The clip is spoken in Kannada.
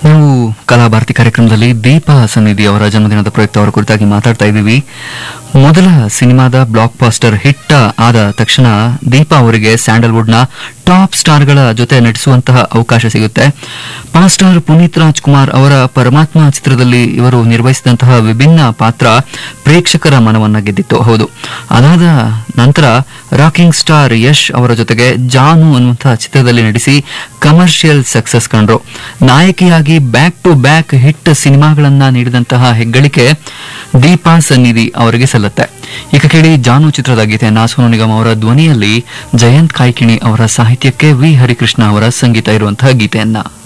ನಾವು ಕಲಾಭಾರತಿ ಕಾರ್ಯಕ್ರಮದಲ್ಲಿ ದೀಪಾ ಸನ್ನಿಧಿ ಅವರ ಜನ್ಮದಿನದ ಪ್ರಯುಕ್ತ ಅವರ ಕುರಿತಾಗಿ ಮಾತಾಡ್ತಾ ಇದ್ದೀವಿ ಮೊದಲ ಸಿನಿಮಾದ ಬ್ಲಾಕ್ ಬಾಸ್ಟರ್ ಹಿಟ್ ಆದ ತಕ್ಷಣ ದೀಪಾ ಅವರಿಗೆ ಸ್ಯಾಂಡಲ್ವುಡ್ನ ಟಾಪ್ ಸ್ಟಾರ್ಗಳ ಜೊತೆ ನಟಿಸುವಂತಹ ಅವಕಾಶ ಸಿಗುತ್ತೆ ಪಾಸ್ಟರ್ ಪುನೀತ್ ರಾಜ್ಕುಮಾರ್ ಅವರ ಪರಮಾತ್ಮ ಚಿತ್ರದಲ್ಲಿ ಇವರು ನಿರ್ವಹಿಸಿದಂತಹ ವಿಭಿನ್ನ ಪಾತ್ರ ಪ್ರೇಕ್ಷಕರ ಮನವನ್ನ ಗೆದ್ದಿತ್ತು ಹೌದು ಅದಾದ ನಂತರ ರಾಕಿಂಗ್ ಸ್ಟಾರ್ ಯಶ್ ಅವರ ಜೊತೆಗೆ ಜಾನು ಅನ್ನುವಂತಹ ಚಿತ್ರದಲ್ಲಿ ನಟಿಸಿ ಕಮರ್ಷಿಯಲ್ ಸಕ್ಸಸ್ ಕಂಡ್ರು ನಾಯಕಿಯಾಗಿ ಬ್ಯಾಕ್ ಟು ಬ್ಯಾಕ್ ಹಿಟ್ ಸಿನಿಮಾಗಳನ್ನ ನೀಡಿದಂತಹ ಹೆಗ್ಗಳಿಕೆ ದೀಪಾ ಸನ್ನಿಧಿ ಅವರಿಗೆ ಸಲ್ಲುತ್ತೆ ಈಗ ಕೇಳಿ ಜಾನು ಚಿತ್ರದ ಗೀತೆಯನ್ನ ಸೋನು ನಿಗಮ್ ಅವರ ಧ್ವನಿಯಲ್ಲಿ ಜಯಂತ್ ಕಾಯ್ಕಿಣಿ ಅವರ ಸಾಹಿತ್ಯಕ್ಕೆ ವಿ ಹರಿಕೃಷ್ಣ ಅವರ ಸಂಗೀತ ಇರುವಂತಹ ಗೀತೆಯನ್ನ